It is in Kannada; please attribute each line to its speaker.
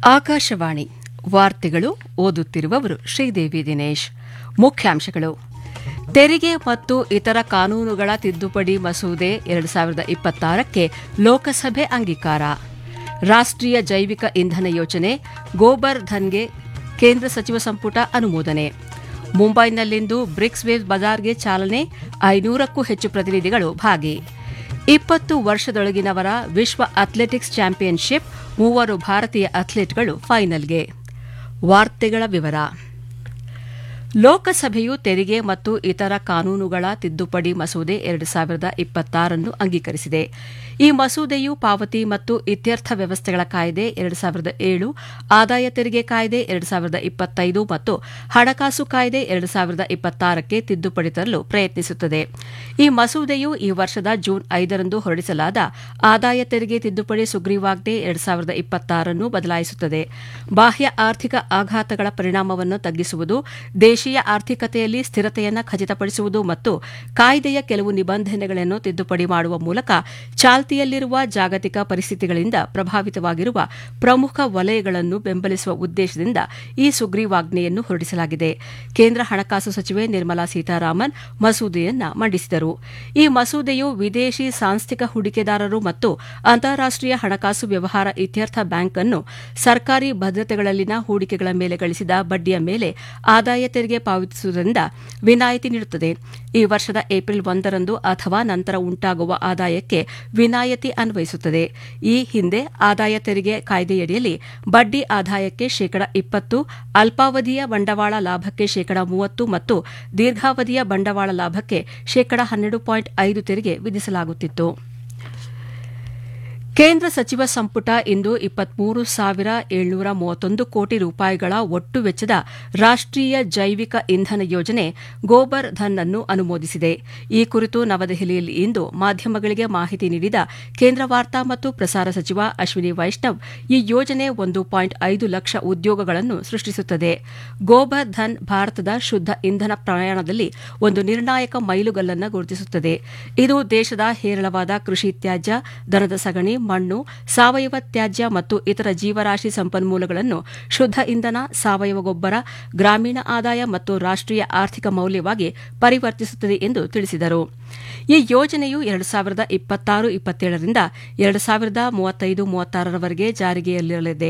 Speaker 1: ಆಕಾಶವಾಣಿ ವಾರ್ತೆಗಳು ಓದುತ್ತಿರುವವರು ಶ್ರೀದೇವಿ ದಿನೇಶ್ ಮುಖ್ಯಾಂಶಗಳು ತೆರಿಗೆ ಮತ್ತು ಇತರ ಕಾನೂನುಗಳ ತಿದ್ದುಪಡಿ ಮಸೂದೆ ಎರಡು ಸಾವಿರದ ಇಪ್ಪತ್ತಾರಕ್ಕೆ ಲೋಕಸಭೆ ಅಂಗೀಕಾರ ರಾಷ್ಟ್ರೀಯ ಜೈವಿಕ ಇಂಧನ ಯೋಜನೆ ಗೋಬರ್ ಧನ್ಗೆ ಕೇಂದ್ರ ಸಚಿವ ಸಂಪುಟ ಅನುಮೋದನೆ ಮುಂಬೈನಲ್ಲಿಂದು ಬ್ರಿಕ್ಸ್ ವೇವ್ ಬಜಾರ್ಗೆ ಚಾಲನೆ ಐನೂರಕ್ಕೂ ಹೆಚ್ಚು ಪ್ರತಿನಿಧಿಗಳು ಭಾಗಿ ಇಪ್ಪತ್ತು ವರ್ಷದೊಳಗಿನವರ ವಿಶ್ವ ಅಥ್ಲೆಟಿಕ್ಸ್ ಚಾಂಪಿಯನ್ಶಿಪ್ ಮೂವರು ಭಾರತೀಯ ಅಥ್ಲೀಟ್ಗಳು ಫೈನಲ್ಗೆ ವಾರ್ತೆಗಳ ವಿವರ ಲೋಕಸಭೆಯು ತೆರಿಗೆ ಮತ್ತು ಇತರ ಕಾನೂನುಗಳ ತಿದ್ದುಪಡಿ ಮಸೂದೆ ಎರಡು ಸಾವಿರದ ಇಪ್ಪತ್ತಾರನ್ನು ಅಂಗೀಕರಿಸಿದೆ ಈ ಮಸೂದೆಯು ಪಾವತಿ ಮತ್ತು ಇತ್ಯರ್ಥ ವ್ಯವಸ್ಥೆಗಳ ಕಾಯ್ದೆ ಎರಡು ಸಾವಿರದ ಏಳು ಆದಾಯ ತೆರಿಗೆ ಕಾಯ್ದೆ ಎರಡು ಸಾವಿರದ ಇಪ್ಪತ್ತೈದು ಮತ್ತು ಹಣಕಾಸು ಕಾಯ್ದೆ ಎರಡು ಸಾವಿರದ ಇಪ್ಪತ್ತಾರಕ್ಕೆ ತಿದ್ದುಪಡಿ ತರಲು ಪ್ರಯತ್ನಿಸುತ್ತದೆ ಈ ಮಸೂದೆಯು ಈ ವರ್ಷದ ಜೂನ್ ಐದರಂದು ಹೊರಡಿಸಲಾದ ಆದಾಯ ತೆರಿಗೆ ತಿದ್ದುಪಡಿ ಸುಗ್ರೀವಾಜ್ಞೆ ಎರಡು ಸಾವಿರದ ಇಪ್ಪತ್ತಾರನ್ನು ಬದಲಾಯಿಸುತ್ತದೆ ಬಾಹ್ಯ ಆರ್ಥಿಕ ಆಘಾತಗಳ ಪರಿಣಾಮವನ್ನು ತಗ್ಗಿಸುವುದು ದೇಶೀಯ ಆರ್ಥಿಕತೆಯಲ್ಲಿ ಸ್ಥಿರತೆಯನ್ನು ಖಚಿತಪಡಿಸುವುದು ಮತ್ತು ಕಾಯ್ದೆಯ ಕೆಲವು ನಿಬಂಧನೆಗಳನ್ನು ತಿದ್ದುಪಡಿ ಮಾಡುವ ಮೂಲಕ ಚಾಲ್ತಿಯಲ್ಲಿರುವ ಜಾಗತಿಕ ಪರಿಸ್ಥಿತಿಗಳಿಂದ ಪ್ರಭಾವಿತವಾಗಿರುವ ಪ್ರಮುಖ ವಲಯಗಳನ್ನು ಬೆಂಬಲಿಸುವ ಉದ್ದೇಶದಿಂದ ಈ ಸುಗ್ರೀವಾಜ್ಞೆಯನ್ನು ಹೊರಡಿಸಲಾಗಿದೆ ಕೇಂದ್ರ ಹಣಕಾಸು ಸಚಿವೆ ನಿರ್ಮಲಾ ಸೀತಾರಾಮನ್ ಮಸೂದೆಯನ್ನ ಮಂಡಿಸಿದರು ಈ ಮಸೂದೆಯು ವಿದೇಶಿ ಸಾಂಸ್ಥಿಕ ಹೂಡಿಕೆದಾರರು ಮತ್ತು ಅಂತಾರಾಷ್ಟೀಯ ಹಣಕಾಸು ವ್ಯವಹಾರ ಇತ್ಯರ್ಥ ಬ್ಯಾಂಕ್ ಅನ್ನು ಸರ್ಕಾರಿ ಭದ್ರತೆಗಳಲ್ಲಿನ ಹೂಡಿಕೆಗಳ ಮೇಲೆ ಗಳಿಸಿದ ಬಡ್ಡಿಯ ಮೇಲೆ ಆದಾಯ ತೆರಿಗೆ ಪಾವತಿಸುವುದರಿಂದ ವಿನಾಯಿತಿ ನೀಡುತ್ತದೆ ಈ ವರ್ಷದ ಏಪ್ರಿಲ್ ಒಂದರಂದು ಅಥವಾ ನಂತರ ಉಂಟಾಗುವ ಆದಾಯಕ್ಕೆ ವಿನಾಯಿತಿ ಅನ್ವಯಿಸುತ್ತದೆ ಈ ಹಿಂದೆ ಆದಾಯ ತೆರಿಗೆ ಕಾಯ್ದೆಯಡಿಯಲ್ಲಿ ಬಡ್ಡಿ ಆದಾಯಕ್ಕೆ ಶೇಕಡ ಇಪ್ಪತ್ತು ಅಲ್ಪಾವಧಿಯ ಬಂಡವಾಳ ಲಾಭಕ್ಕೆ ಶೇಕಡ ಮೂವತ್ತು ಮತ್ತು ದೀರ್ಘಾವಧಿಯ ಬಂಡವಾಳ ಲಾಭಕ್ಕೆ ಶೇಕಡ ಹನ್ನೆರಡು ಪಾಯಿಂಟ್ ಐದು ತೆರಿಗೆ ವಿಧಿಸಲಾಗುತ್ತಿತ್ತು ಕೇಂದ್ರ ಸಚಿವ ಸಂಪುಟ ಇಂದು ಇಪ್ಪತ್ಮೂರು ಸಾವಿರ ಏಳ್ನೂರ ಮೂವತ್ತೊಂದು ಕೋಟಿ ರೂಪಾಯಿಗಳ ಒಟ್ಟು ವೆಚ್ಚದ ರಾಷ್ಟ್ರೀಯ ಜೈವಿಕ ಇಂಧನ ಯೋಜನೆ ಗೋಬರ್ ಧನ್ ಅನ್ನು ಅನುಮೋದಿಸಿದೆ ಈ ಕುರಿತು ನವದೆಹಲಿಯಲ್ಲಿ ಇಂದು ಮಾಧ್ಯಮಗಳಿಗೆ ಮಾಹಿತಿ ನೀಡಿದ ಕೇಂದ್ರ ವಾರ್ತಾ ಮತ್ತು ಪ್ರಸಾರ ಸಚಿವ ಅಶ್ವಿನಿ ವೈಷ್ಣವ್ ಈ ಯೋಜನೆ ಒಂದು ಪಾಯಿಂಟ್ ಐದು ಲಕ್ಷ ಉದ್ಯೋಗಗಳನ್ನು ಸೃಷ್ಟಿಸುತ್ತದೆ ಗೋಬರ್ ಧನ್ ಭಾರತದ ಶುದ್ದ ಇಂಧನ ಪ್ರಯಾಣದಲ್ಲಿ ಒಂದು ನಿರ್ಣಾಯಕ ಮೈಲುಗಲ್ಲನ್ನು ಗುರುತಿಸುತ್ತದೆ ಇದು ದೇಶದ ಹೇರಳವಾದ ಕೃಷಿ ತ್ಯಾಜ್ಯ ದನದ ಸಗಣಿ ಮಣ್ಣು ಸಾವಯವ ತ್ಯಾಜ್ಯ ಮತ್ತು ಇತರ ಜೀವರಾಶಿ ಸಂಪನ್ಮೂಲಗಳನ್ನು ಶುದ್ದ ಇಂಧನ ಸಾವಯವ ಗೊಬ್ಬರ ಗ್ರಾಮೀಣ ಆದಾಯ ಮತ್ತು ರಾಷ್ಟ್ರೀಯ ಆರ್ಥಿಕ ಮೌಲ್ಯವಾಗಿ ಪರಿವರ್ತಿಸುತ್ತದೆ ಎಂದು ತಿಳಿಸಿದರು ಈ ಯೋಜನೆಯು ಎರಡು ಸಾವಿರದ ಇಪ್ಪತ್ತಾರು ಇಪ್ಪತ್ತೇಳರಿಂದ ಎರಡು ಸಾವಿರದ ಮೂವತ್ತೈದು ಮೂವತ್ತಾರರವರೆಗೆ ಜಾರಿಗೆಯಲ್ಲಿರಲಿದೆ